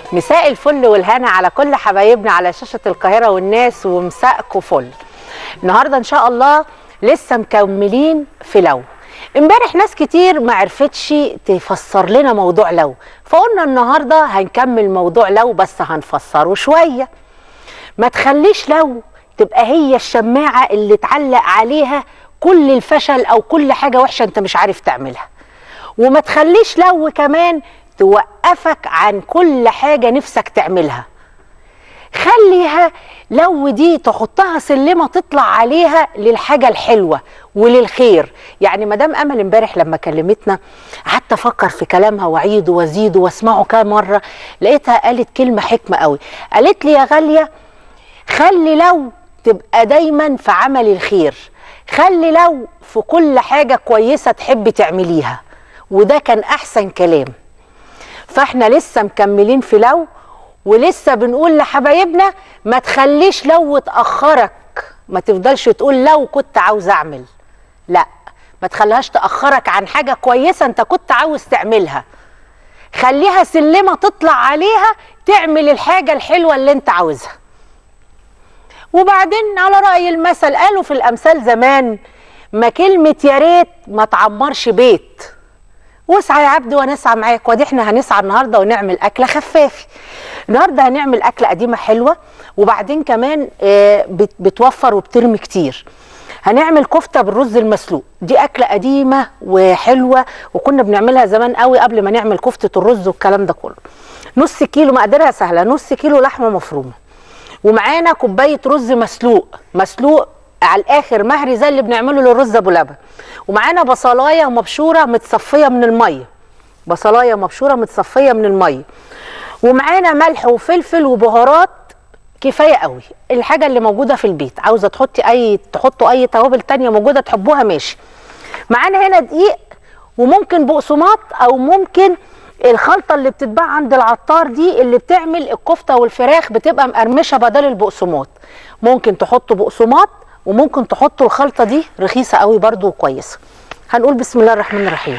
مساء الفل والهنا على كل حبايبنا على شاشة القاهرة والناس ومساءكم فل النهاردة إن شاء الله لسه مكملين في لو امبارح ناس كتير ما عرفتش تفسر لنا موضوع لو فقلنا النهاردة هنكمل موضوع لو بس هنفسره شوية ما تخليش لو تبقى هي الشماعة اللي تعلق عليها كل الفشل أو كل حاجة وحشة أنت مش عارف تعملها وما تخليش لو كمان توقفك عن كل حاجة نفسك تعملها خليها لو دي تحطها سلمة تطلع عليها للحاجة الحلوة وللخير يعني مدام أمل امبارح لما كلمتنا قعدت أفكر في كلامها وأعيده وأزيده وأسمعه كام مرة لقيتها قالت كلمة حكمة قوي قالت لي يا غالية خلي لو تبقى دايما في عمل الخير خلي لو في كل حاجة كويسة تحبي تعمليها وده كان أحسن كلام فاحنا لسه مكملين في لو ولسه بنقول لحبايبنا ما تخليش لو تأخرك ما تفضلش تقول لو كنت عاوز أعمل لا ما تخليهاش تأخرك عن حاجة كويسة أنت كنت عاوز تعملها خليها سلمة تطلع عليها تعمل الحاجة الحلوة اللي أنت عاوزها وبعدين على رأي المثل قالوا في الأمثال زمان ما كلمة يا ريت ما تعمرش بيت واسعى يا عبد ونسعى معاك ودي احنا هنسعى النهارده ونعمل اكله خفافي النهارده هنعمل اكله قديمه حلوه وبعدين كمان آه بت- بتوفر وبترمي كتير هنعمل كفته بالرز المسلوق دي اكله قديمه وحلوه وكنا بنعملها زمان قوي قبل ما نعمل كفته الرز والكلام ده كله نص كيلو مقدارها سهله نص كيلو لحمه مفرومه ومعانا كوبايه رز مسلوق مسلوق على الاخر مهري زي اللي بنعمله للرز ابو لبن ومعانا بصلايه مبشوره متصفيه من الميه بصلايه مبشوره متصفيه من الميه ومعانا ملح وفلفل وبهارات كفايه قوي الحاجه اللي موجوده في البيت عاوزه تحطي اي تحطوا اي توابل تانية موجوده تحبوها ماشي معانا هنا دقيق وممكن بقسماط او ممكن الخلطه اللي بتتباع عند العطار دي اللي بتعمل الكفته والفراخ بتبقى مقرمشه بدل البقسماط ممكن تحطوا بقسماط وممكن تحطوا الخلطه دي رخيصه قوي برضو وكويسه هنقول بسم الله الرحمن الرحيم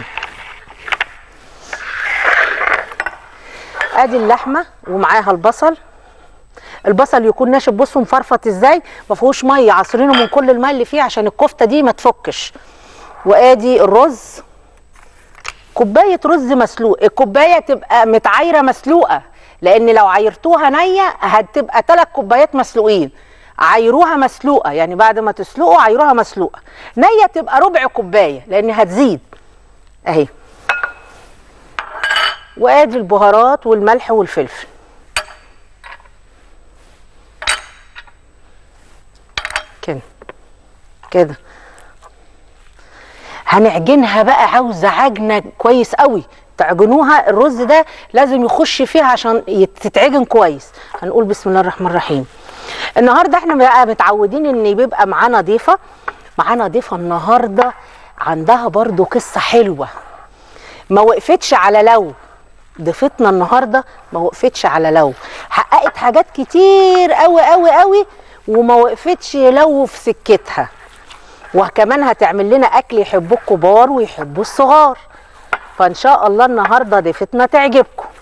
ادي اللحمه ومعاها البصل البصل يكون ناشف بصوا مفرفط ازاي ما فيهوش ميه عصرينه من كل الميه اللي فيه عشان الكفته دي ما تفكش وادي الرز كوبايه رز مسلوق الكوبايه تبقى متعايره مسلوقه لان لو عايرتوها نيه هتبقى ثلاث كوبايات مسلوقين عايروها مسلوقه يعني بعد ما تسلقوا عايروها مسلوقه نيه تبقى ربع كوبايه لان هتزيد اهي وادي البهارات والملح والفلفل كده كده هنعجنها بقى عاوزه عجنه كويس قوي تعجنوها الرز ده لازم يخش فيها عشان يت- تتعجن كويس هنقول بسم الله الرحمن الرحيم النهارده احنا بقى متعودين ان بيبقى معانا ضيفه معانا ضيفه النهارده عندها برضو قصه حلوه ما وقفتش على لو ضيفتنا النهارده ما وقفتش على لو حققت حاجات كتير قوي قوي قوي وما وقفتش لو في سكتها وكمان هتعمل لنا اكل يحبوه الكبار ويحبوه الصغار فان شاء الله النهارده ضيفتنا تعجبكم